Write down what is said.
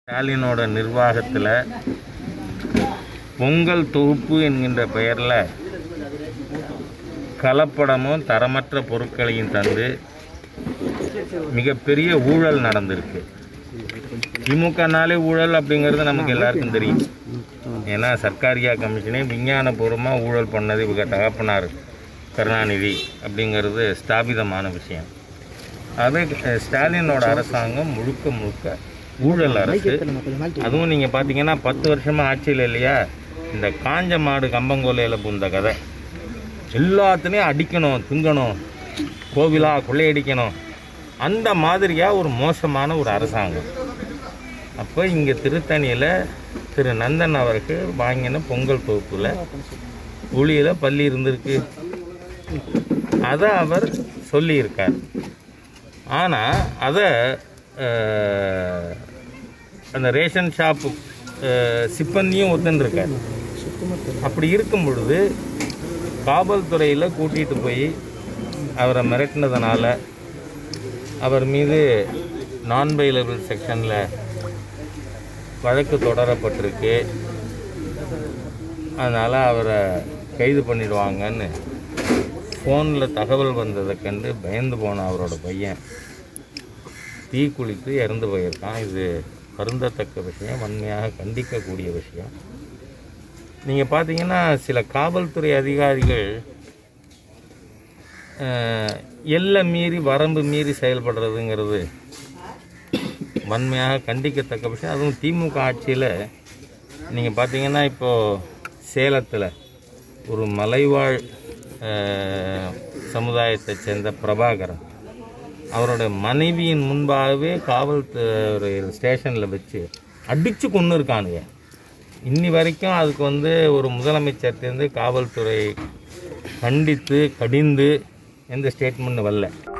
ஸ்டாலினோட நிர்வாகத்தில் பொங்கல் தொகுப்பு என்கின்ற பெயரில் கலப்படமும் தரமற்ற பொருட்களையும் தந்து மிகப்பெரிய ஊழல் நடந்திருக்கு திமுகனாலே ஊழல் அப்படிங்கிறது நமக்கு எல்லாருக்கும் தெரியும் ஏன்னா சர்க்காரியா கமிஷனே விஞ்ஞானபூர்வமாக ஊழல் பண்ணது இவங்க தகப்பனார் கருணாநிதி அப்படிங்கிறது ஸ்தாபிதமான விஷயம் அது அஹ், ஸ்டாலினோட அரசாங்கம் முழுக்க முழுக்க ஊழல் அரசு அதுவும் நீங்கள் பார்த்தீங்கன்னா பத்து வருஷமாக ஆட்சியில் இல்லையா இந்த காஞ்ச மாடு கம்பங்கோலையில் பூந்த கதை எல்லாத்துலேயும் அடிக்கணும் திங்கணும் கோவிலாக கொள்ளையடிக்கணும் அந்த மாதிரியாக ஒரு மோசமான ஒரு அரசாங்கம் அப்போ இங்கே திருத்தணியில் திரு நந்தன் அவருக்கு வாங்கின பொங்கல் தொகுப்பில் புளியில் பள்ளி இருந்திருக்கு அதை அவர் சொல்லியிருக்கார் ஆனால் அதை அஹ், அந்த ரேஷன் ஷாப்பு அஹ், சிப்பந்தியும் ஒத்துன்ருக்கார் அப்படி இருக்கும் பொழுது காவல்துறையில் கூட்டிகிட்டு போய் அவரை மிரட்டினதுனால அவர் மீது நான் பைலபிள் செக்ஷனில் வழக்கு தொடரப்பட்டிருக்கு அதனால் அவரை கைது பண்ணிடுவாங்கன்னு ஃபோனில் தகவல் வந்ததை கண்டு பயந்து போன அவரோட பையன் தீ குளித்து இறந்து போயிருக்கான் இது வருந்தத்தக்க விஷயம் வன்மையாக கண்டிக்கக்கூடிய விஷயம் நீங்கள் பார்த்தீங்கன்னா சில காவல்துறை அதிகாரிகள் அஹ், எல்லை மீறி வரம்பு மீறி செயல்படுறதுங்கிறது வன்மையாக கண்டிக்கத்தக்க விஷயம் அதுவும் திமுக ஆட்சியில் நீங்கள் பார்த்தீங்கன்னா இப்போது சேலத்தில் ஒரு மலைவாழ் அஹ், சமுதாயத்தைச் சேர்ந்த பிரபாகரன் அவரோட மனைவியின் முன்பாகவே காவல்துறை ஸ்டேஷனில் வச்சு அடித்து கொண்டு இருக்கானுங்க இன்னி வரைக்கும் அதுக்கு வந்து ஒரு முதலமைச்சர்லேருந்து காவல்துறை கண்டித்து கடிந்து எந்த ஸ்டேட்மெண்ட் வரல